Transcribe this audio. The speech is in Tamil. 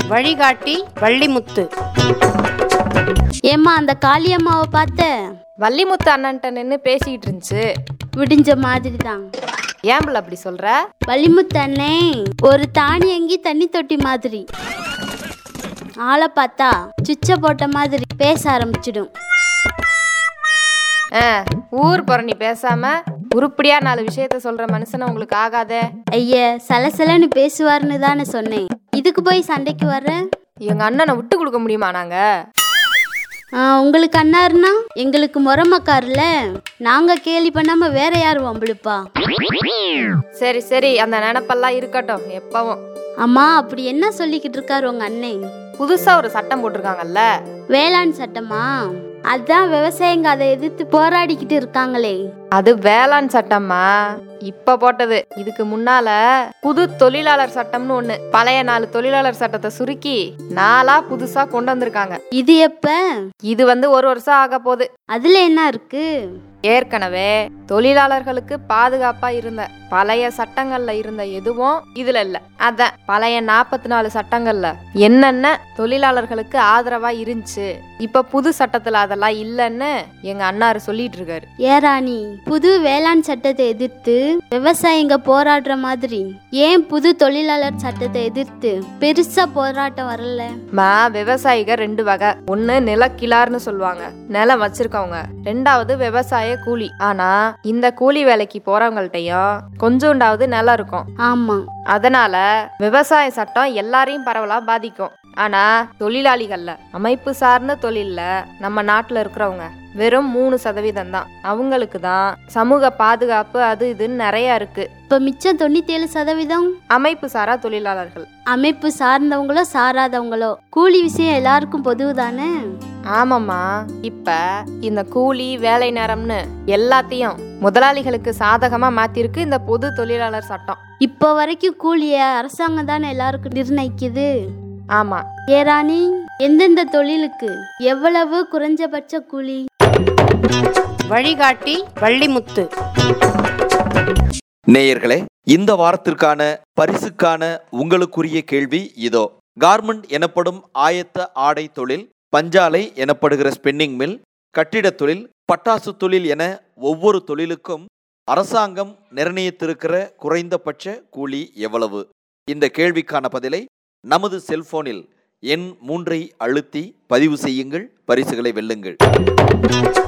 வழிகாட்டி வள்ளிமுத்து ஏம்மா அந்த காளியம்மாவை பார்த்த வள்ளிமுத்து அண்ணன்ட்ட நின்று பேசிக்கிட்டு இருந்துச்சு விடிஞ்ச மாதிரி தான் ஏன் பிள்ளை அப்படி சொல்ற வள்ளிமுத்து அண்ணே ஒரு தானியங்கி தண்ணி தொட்டி மாதிரி ஆளை பார்த்தா சுச்ச போட்ட மாதிரி பேச ஆரம்பிச்சிடும் ஆ, ஊர் புறணி பேசாம உருப்படியா நாலு விஷயத்த சொல்ற மனுஷனை உங்களுக்கு ஆகாதே ஐய சலசலன்னு பேசுவார்னு தானே சொன்னேன் இதுக்கு போய் சண்டைக்கு வர்ற எங்க அண்ணனை விட்டு கொடுக்க முடியுமா நாங்க ஆ, உங்களுக்கு அண்ணாருனா எங்களுக்கு முறமக்காருல நாங்க கேலி பண்ணாம வேற யார் வம்பிழுப்பா சரி சரி அந்த நினப்பெல்லாம் இருக்கட்டும் எப்பவும் அம்மா அப்படி என்ன சொல்லிக்கிட்டு இருக்காரு உங்க அண்ணன் புதுசா ஒரு சட்டம் போட்டிருக்காங்கல்ல வேளாண் சட்டமா அதான் விவசாயிங்க அதை எதிர்த்து போராடிக்கிட்டு இருக்காங்களே அது வேளாண் சட்டம்மா இப்ப போட்டது இதுக்கு முன்னால புது தொழிலாளர் சட்டம்னு ஒண்ணு பழைய நாலு தொழிலாளர் சட்டத்தை சுருக்கி நாளா புதுசா கொண்டு வந்திருக்காங்க இது எப்ப இது வந்து ஒரு வருஷம் ஆக போகுது அதுல என்ன இருக்கு ஏற்கனவே தொழிலாளர்களுக்கு பாதுகாப்பா இருந்த பழைய சட்டங்கள்ல இருந்த எதுவும் இதுல இல்ல அதான் பழைய நாற்பத்தி நாலு சட்டங்கள்ல என்னென்ன தொழிலாளர்களுக்கு ஆதரவா இருந்துச்சு இப்ப புது சட்டத்துல அதெல்லாம் இல்லைன்னு எங்க அண்ணாரு சொல்லிட்டு இருக்காரு ஏராணி புது வேளாண் சட்டத்தை எதிர்த்து விவசாயிங்க போராடுற மாதிரி ஏன் புது தொழிலாளர் சட்டத்தை எதிர்த்து பெருசா போராட்டம் வரல மா விவசாயிக ரெண்டு வகை ஒண்ணு நிலக்கிழார்னு சொல்லுவாங்க நிலம் வச்சிருக்கவங்க ரெண்டாவது விவசாய கூலி ஆனா இந்த கூலி வேலைக்கு போறவங்கள்ட்டயும் கொஞ்சோண்டாவது நிலம் இருக்கும் ஆமா அதனால விவசாய சட்டம் எல்லாரையும் பரவலா பாதிக்கும் ஆனா தொழிலாளிகள்ல அமைப்பு சார்ந்த தொழில்ல நம்ம நாட்டுல இருக்கிறவங்க வெறும் மூணு சதவீதம் தான் அவங்களுக்கு தான் சமூக பாதுகாப்பு அது இதுன்னு நிறைய இருக்கு இப்ப மிச்சம் தொண்ணூத்தி ஏழு சதவீதம் அமைப்பு சாரா தொழிலாளர்கள் அமைப்பு சார்ந்தவங்களோ சாராதவங்களோ கூலி விஷயம் எல்லாருக்கும் பொதுவு தானே ஆமாம்மா இப்ப இந்த கூலி வேலை நேரம்னு எல்லாத்தையும் முதலாளிகளுக்கு சாதகமா மாத்திருக்கு இந்த பொது தொழிலாளர் சட்டம் இப்போ வரைக்கும் கூலிய அரசாங்கம் தானே எல்லாருக்கும் நிர்ணயிக்குது ஆமா ஏராணி எந்தெந்த தொழிலுக்கு எவ்வளவு குறைஞ்சபட்ச கூலி வழிகாட்டி வள்ளிமுத்து நேயர்களே இந்த வாரத்திற்கான பரிசுக்கான உங்களுக்குரிய கேள்வி இதோ கார்மெண்ட் எனப்படும் ஆயத்த ஆடை தொழில் பஞ்சாலை எனப்படுகிற ஸ்பின்னிங் மில் கட்டிடத் தொழில் பட்டாசு தொழில் என ஒவ்வொரு தொழிலுக்கும் அரசாங்கம் நிர்ணயித்திருக்கிற குறைந்தபட்ச கூலி எவ்வளவு இந்த கேள்விக்கான பதிலை நமது செல்போனில் எண் மூன்றை அழுத்தி பதிவு செய்யுங்கள் பரிசுகளை வெல்லுங்கள்